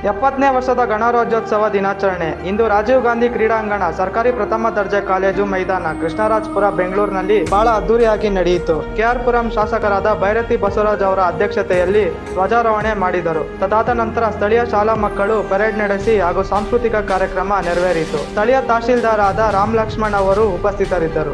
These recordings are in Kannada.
ಎಪ್ಪತ್ತನೇ ವರ್ಷದ ಗಣರಾಜ್ಯೋತ್ಸವ ದಿನಾಚರಣೆ ಇಂದು ರಾಜೀವ್ ಗಾಂಧಿ ಕ್ರೀಡಾಂಗಣ ಸರ್ಕಾರಿ ಪ್ರಥಮ ದರ್ಜೆ ಕಾಲೇಜು ಮೈದಾನ ಕೃಷ್ಣರಾಜಪುರ ಬೆಂಗಳೂರಿನಲ್ಲಿ ಬಹಳ ಅದ್ದೂರಿಯಾಗಿ ನಡೆಯಿತು ಕೆಆರ್ ಪುರಂ ಶಾಸಕರಾದ ಭೈರತಿ ಬಸವರಾಜ್ ಅವರ ಅಧ್ಯಕ್ಷತೆಯಲ್ಲಿ ಧ್ವಜಾರೋಹಣೆ ಮಾಡಿದರು ತದಾದ ನಂತರ ಸ್ಥಳೀಯ ಶಾಲಾ ಮಕ್ಕಳು ಪರೇಡ್ ನಡೆಸಿ ಹಾಗೂ ಸಾಂಸ್ಕೃತಿಕ ಕಾರ್ಯಕ್ರಮ ನೆರವೇರಿತು ಸ್ಥಳೀಯ ತಹಶೀಲ್ದಾರ್ ಆದ ರಾಮ್ ಲಕ್ಷ್ಮಣ್ ಅವರು ಉಪಸ್ಥಿತರಿದ್ದರು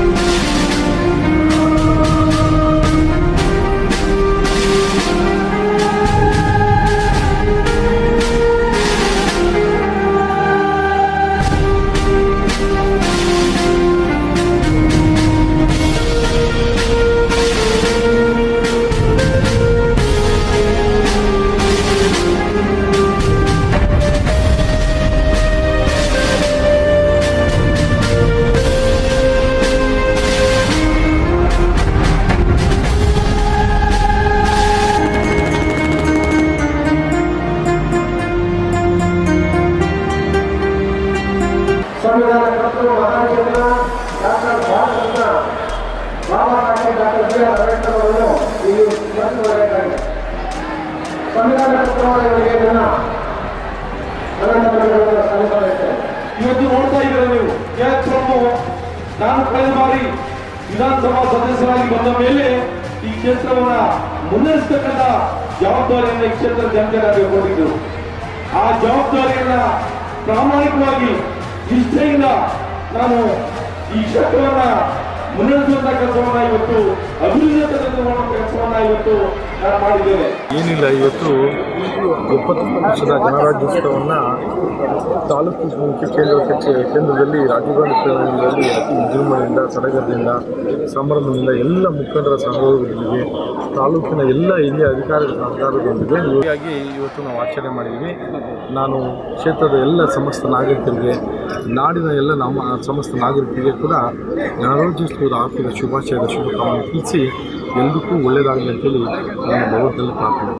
ಸಂವಿಧಾನ ಕರ್ತೃ ಮಹಾನ್ ಚೇತನ doctor Bharat Ratna Baba Saheb doctor B R Ambedkar ಅವರನ್ನು ಇಲ್ಲಿ ಸ್ಮರಿಸಿ ಬರೆಯಲಾಗಿದೆ ಸಂವಿಧಾನ ಕರ್ತೃವಾದ ಇವರಿಗೆ ನನ್ನ ಅನಂತಗಳನ್ನು ಸಲ್ಲಿಸಬೇಕು ಇವತ್ತು ನೋಡ್ತಾ ಇದ್ದೀರ ನೀವು ಕ್ಷೇತ್ರವನ್ನು ನಾನು ಕಳೆದ ಬಾರಿ ವಿಧಾನಸಭಾ ಸದಸ್ಯರಾಗಿ ಬಂದ ಮೇಲೆ ಈ ಕ್ಷೇತ್ರವನ್ನ ಮುನ್ನಡೆಸ್ತಕ್ಕಂಥ ಜವಾಬ್ದಾರಿಯನ್ನ ಈ ಕ್ಷೇತ್ರದ ಜನತೆ ನನಗೆ ಕೊಟ್ಟಿದ್ದರು ಆ ಜವಾಬ್ದಾರಿಯನ್ನ ಪ್ರಾಮಾಣಿಕವಾಗಿ ನಿಷ್ಠೆಯಿಂದ ನಾನು ಈ ಕ್ಷೇತ್ರವನ್ನ ಮುನ್ನಡೆಸುವಂತ ಕೆಲಸವನ್ನ ಇವತ್ತು ಅಭಿವೃದ್ಧಿ ತಂದುಕೊಳ್ಳುವ ಕೆಲಸವನ್ನ ಇವತ್ತು ನಾನು ಮಾಡಿದ್ದೇನೆ ಏನಿಲ್ಲ ಇವತ್ತು ಎಪ್ಪತ್ತೊಂದು ವರ್ಷದ ಗಣರಾಜ್ಯೋತ್ಸವವನ್ನು ತಾಲೂಕು ಮುಖ್ಯ ಕೇಂದ್ರ ಕಚೇ- ಕೇಂದ್ರದಲ್ಲಿ ರಾಜೀವ್ ಗಾಂಧಿ ಕ್ರೀಡಾಂಗಣದಲ್ಲಿ ಅತಿ ವಿಜೃಂಭಣೆಯಿಂದ ಸಡಗರದಿಂದ ಸಂಭ್ರಮದಿಂದ ಎಲ್ಲ ಮುಖಂಡರ ಸಹಯೋಗದೊಂದಿಗೆ ತಾಲೂಕಿನ ಎಲ್ಲ ಹಿರಿಯ ಅಧಿಕಾರಿಗಳ ಸಹಕಾರದೊಂದಿಗೆ ಹೀಗಾಗಿ ಇವತ್ತು ನಾವು ಆಚರಣೆ ಮಾಡಿದ್ವಿ ನಾನು ಕ್ಷೇತ್ರದ ಎಲ್ಲ ಸಮಸ್ತ ನಾಗರಿಕರಿಗೆ ನಾಡಿನ ಎಲ್ಲ ನಮ್ಮ ಸಮಸ್ತ ನಾಗರಿಕರಿಗೆ ಕೂಡ ಗಣರಾಜ್ಯೋತ್ಸವದ ಆರ್ಥಿಕ ಶುಭಾಶಯದ ಶುಭಕಾಮನೆ ತಿಳಿಸಿ ಎಲ್ರಿಗೂ ಒಳ್ಳೆಯದಾಗಲಿ ಅಂತೇಳಿ ನನ್ನ ಭಗವಂತನಲ್ಲಿ ಪ್ರಾರ್ಥನೆ